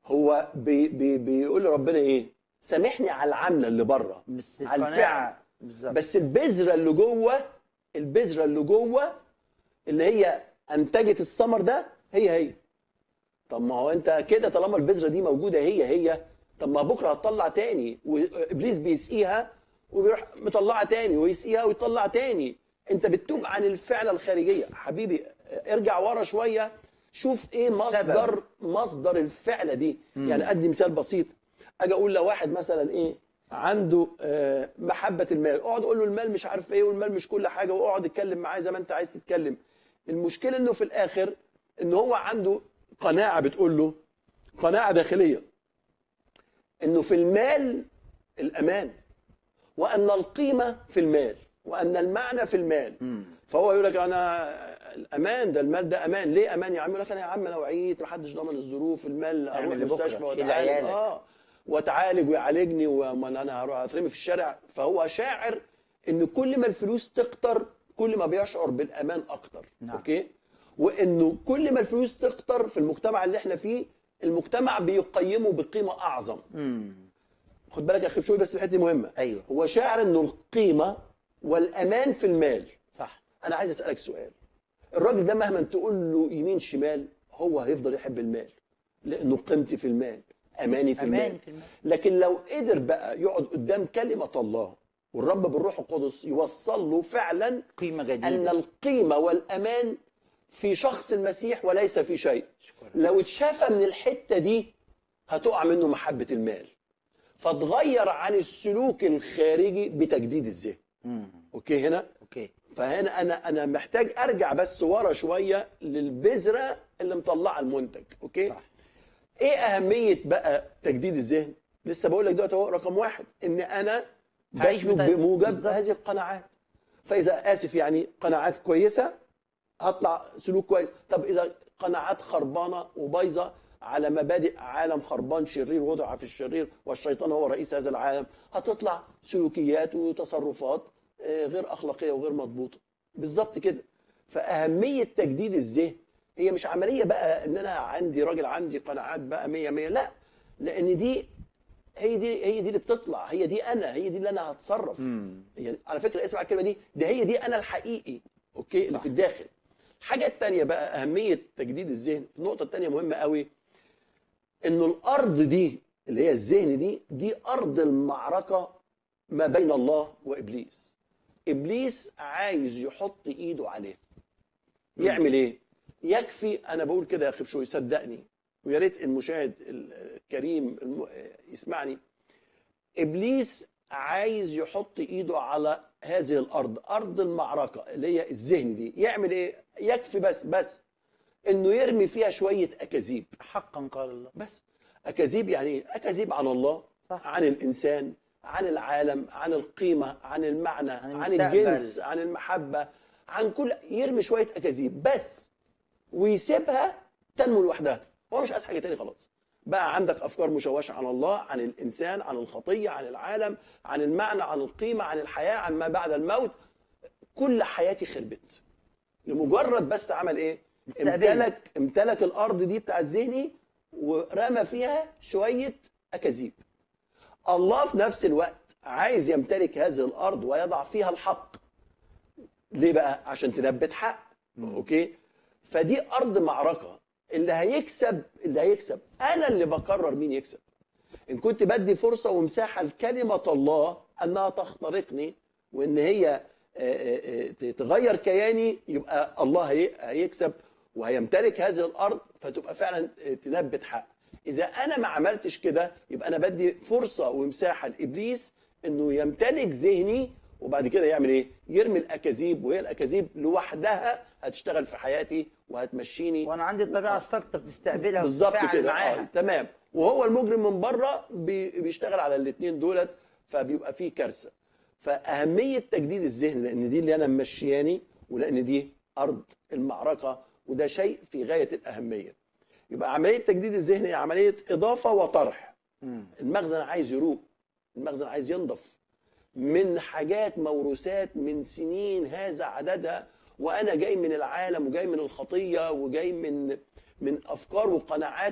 هو بي بي بيقول لربنا ايه سامحني على العمله اللي بره بس على الفعل القناعه بالظبط بس البذره اللي جوه البذره اللي جوه اللي هي انتجت الثمر ده هي هي طب ما هو انت كده طالما البذره دي موجوده هي هي طب ما بكره هتطلع تاني وابليس بيسقيها وبيروح مطلعها تاني ويسقيها ويطلع تاني انت بتتوب عن الفعله الخارجيه حبيبي ارجع ورا شويه شوف ايه مصدر مصدر الفعله دي يعني ادي مثال بسيط اجي اقول لو واحد مثلا ايه عنده آه، محبه المال اقعد اقول له المال مش عارف ايه والمال مش كل حاجه واقعد اتكلم معاه زي ما انت عايز تتكلم المشكله انه في الاخر ان هو عنده قناعه بتقول له قناعه داخليه انه في المال الامان وان القيمه في المال وان المعنى في المال فهو يقول لك انا الامان ده المال ده امان ليه امان يا عم يقول لك انا يا عم لو عييت محدش ضامن الظروف المال اروح اعمل لبكرة، مستشفى شيل واتعالج عيالك. اه واتعالج ويعالجني وما انا هروح اترمي في الشارع فهو شاعر ان كل ما الفلوس تكتر كل ما بيشعر بالامان اكتر نعم. اوكي وانه كل ما الفلوس تكتر في المجتمع اللي احنا فيه المجتمع بيقيمه بقيمه اعظم امم خد بالك يا اخي شوي بس الحته دي مهمه ايوه هو شاعر انه القيمه والامان في المال صح انا عايز اسالك سؤال الراجل ده مهما تقول له يمين شمال هو هيفضل يحب المال لانه قيمتي في المال اماني في امان المال في المال لكن لو قدر بقى يقعد قدام كلمه الله والرب بالروح القدس يوصل له فعلا قيمه ان جديده القيمه والامان في شخص المسيح وليس في شيء شكرا لو اتشافى من الحته دي هتقع منه محبه المال فتغير عن السلوك الخارجي بتجديد الذهن امم اوكي هنا اوكي فهنا انا انا محتاج ارجع بس ورا شويه للبذره اللي مطلعه المنتج اوكي صح ايه اهميه بقى تجديد الذهن لسه بقول لك دلوقتي اهو رقم واحد ان انا هعيش بسلك بتا- بموجب بالظبط. هذه القناعات فاذا اسف يعني قناعات كويسه هطلع سلوك كويس طب اذا قناعات خربانه وبايظه على مبادئ عالم خربان شرير وضع في الشرير والشيطان هو رئيس هذا العالم هتطلع سلوكيات وتصرفات آه، غير اخلاقيه وغير مضبوطه بالظبط كده فاهميه تجديد الذهن هي مش عمليه بقى ان انا عندي راجل عندي قناعات بقى 100 100 لا لان دي هي دي هي دي اللي بتطلع هي دي انا هي دي اللي انا هتصرف امم يعني على فكره اسمع الكلمه دي ده هي دي انا الحقيقي اوكي اللي صح. في الداخل الحاجه الثانيه بقى اهميه تجديد الذهن النقطه الثانيه مهمه قوي انه الارض دي اللي هي الذهن دي دي ارض المعركه ما بين الله وابليس ابليس عايز يحط ايده عليه يعمل ايه يكفي انا بقول كده يا اخي بشوي صدقني ويا ريت المشاهد الكريم الم- يسمعني ابليس عايز يحط ايده على هذه الارض ارض المعركه اللي هي الذهن دي يعمل ايه يكفي بس بس انه يرمي فيها شويه اكاذيب حقا قال الله بس اكاذيب يعني ايه اكاذيب عن الله صح. عن الانسان عن العالم عن القيمه عن المعنى عن عن, المستقبل. الجنس عن المحبه عن كل يرمي شويه اكاذيب بس ويسيبها تنمو لوحدها هو مش عايز حاجه تاني خلاص بقى عندك افكار مشوشه عن الله عن الانسان عن الخطيه عن العالم عن المعنى عن القيمه عن الحياه عن ما بعد الموت كل حياتي خربت لمجرد بس عمل ايه استقبلت. امتلك امتلك الارض دي بتاعت ذهني ورمى فيها شويه اكاذيب الله في نفس الوقت عايز يمتلك هذه الارض ويضع فيها الحق ليه بقى عشان تنبت حق اوكي فدي ارض معركه اللي هيكسب اللي هيكسب انا اللي بقرر مين يكسب ان كنت بدي فرصه ومساحه لكلمه الله انها تخترقني وان هي آه، آه، آه، تغير كياني يبقى الله هي- هيكسب وهيمتلك هذه الارض فتبقى فعلا آه، تنبت حق اذا انا ما عملتش كده يبقى انا بدي فرصه ومساحه لابليس انه يمتلك ذهني وبعد كده يعمل ايه يرمي الاكاذيب وهي الاكاذيب لوحدها هتشتغل في حياتي وهتمشيني وانا عندي الطبيعه الساقطه بتستقبلها بالظبط وتتفاعل كده معاها آه. تمام وهو المجرم من بره بي- بيشتغل على الاثنين دولت فبيبقى فيه كارثه فاهميه تجديد الذهن لان دي اللي انا ممشياني ولان دي ارض المعركه وده شيء في غايه الاهميه يبقى عمليه تجديد الذهن هي عمليه اضافه وطرح مم. المخزن عايز يروق المخزن عايز ينضف من حاجات موروثات من سنين هذا عددها وانا جاي من العالم وجاي من الخطيه وجاي من من افكار وقناعات